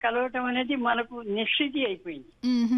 కలవటం అనేది మనకు నిశ్చితి అయిపోయింది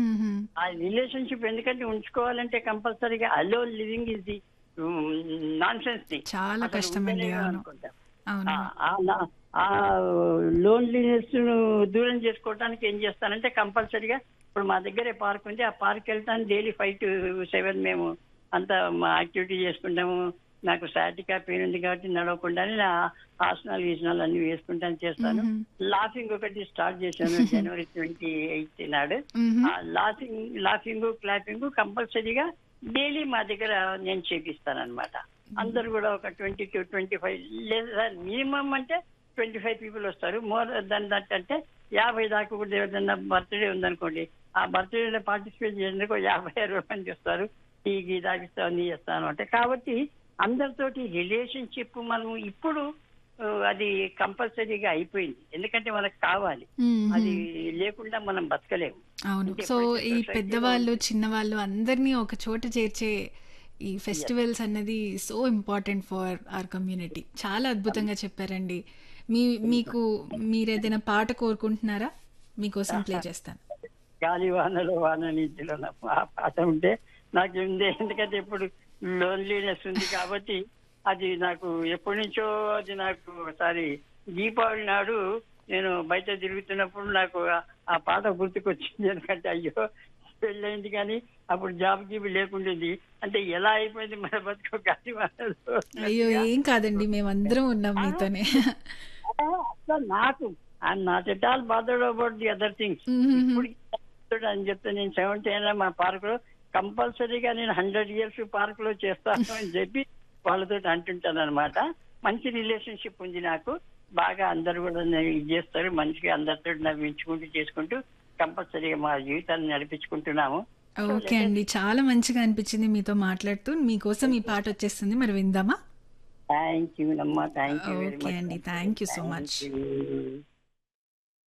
ఆ రిలేషన్షిప్ ఎందుకంటే ఉంచుకోవాలంటే కంపల్సరీగా అలో living is the nonsense thing చాలా కష్టమండి అవును అనుకుంటాం అవును ఆ నా- ఆ లోన్లీనెస్ దూరం చేసుకోవడానికి ఏం చేస్తానంటే కంపల్సరీగా ఇప్పుడు మా దగ్గరే పార్క్ ఉంది ఆ పార్క్ వెళ్తాను డైలీ ఫైవ్ టు సెవెన్ మేము అంతా మా యాక్టివిటీ చేసుకుంటాము నాకు సాటికా పెయిన్ ఉంది కాబట్టి నడవకుండానే నా ఆసనాలు గీసనాలు అన్ని వేసుకుంటాను చేస్తాను మ్మ్. లాఫింగ్ ఒకటి స్టార్ట్ చేశాను జనవరి ట్వంటీ ఎయిత్ నాడు మ్మ్. ఆ లాఫింగ్ లాఫింగ్ క్లాపింగ్ కంపల్సరీగా డైలీ మా దగ్గర నేను చేపిస్తాను అనమాట అందరు కూడా ఒక ట్వంటీ టు ట్వంటీ ఫైవ్ లేదా మినిమం అంటే ట్వంటీ ఫైవ్ పీపుల్ వస్తారు మోర్ దాన్ దట్ అంటే యాభై దాకా కూడా ఏదైనా బర్త్డే ఉందనుకోండి ఆ బర్త్డేలో పార్టిసిపేట్ చేసేందుకు యాభై అరవై మంది వస్తారు టీ గీ తాగిస్తా అన్ని చేస్తాను అంటే కాబట్టి అందరితోటి రిలేషన్షిప్ మనం ఇప్పుడు ఆ, అది కంపల్సరీగా అయిపోయింది ఎందుకంటే మనకు కావాలి మ్మ్. అది లేకుండా మనం బతకలేము అవును అంటే సో ఇప్పుడు ఈ society పెద్దవాళ్ళు చిన్నవాళ్ళు అందరినీ ఒక చోట చేర్చే ఈ ఫెస్టివల్స్ అన్నది so important for our community చాలా అద్భుతంగా చెప్పారండి మీ మీకు మీరు ఏదైనా పాట కోరుకుంటున్నారా మీకోసం ప్లే చేస్తాను గాలి వానలో వాన నీటిలో నా పా- పాట ఉంటే నాకు ఉంది ఎందుకంటే ఇప్పుడు లోన్లీనెస్ ఉంది కాబట్టి అది నాకు ఎప్పటి నుంచో అది నాకు ఒకసారి దీపావళి నాడు నేను బయట తిరుగుతున్నప్పుడు నాకు ఆ- ఆ పాట గుర్తుకొచ్చింది ఎందుకంటే అయ్యో పెళ్ళైంది కానీ అప్పుడు జాబ్ గీబ్ లేకుండేది అంటే ఎలా అయిపోయింది మన బతుకు గాలి వానలో అయ్యో ఏం కాదండి మేమందరం ఉన్నాం మీతోనే అట్లా నాకు I'm not at all bothered about the other things ఇప్పుడు ఇప్పుడు అని చెప్తే నేను సెవెంటీ అయినా మా పార్క్ లో కంపల్సరీగా నేను హండ్రెడ్ ఇయర్స్ పార్క్ లో చేస్తాను అని చెప్పి వాళ్ళతో అంటుంటాను అనమాట మంచి రిలేషన్షిప్ ఉంది నాకు బాగా అందరు కూడా నన్ను ఇది చేస్తారు మంచిగా అందరితో నవ్వించుకుంటూ చేసుకుంటూ కంపల్సరీగా మా జీవితాన్ని నడిపించుకుంటున్నాము ఓకే అండి చాలా మంచిగా అనిపించింది మీతో మాట్లాడుతూ మీకోసం ఈ పాట వచ్చేస్తుంది మరి విందామా థ్యాంక్ యూ అమ్మా థ్యాంక్ యూ వెరీ ఓకే అండి thank you so much much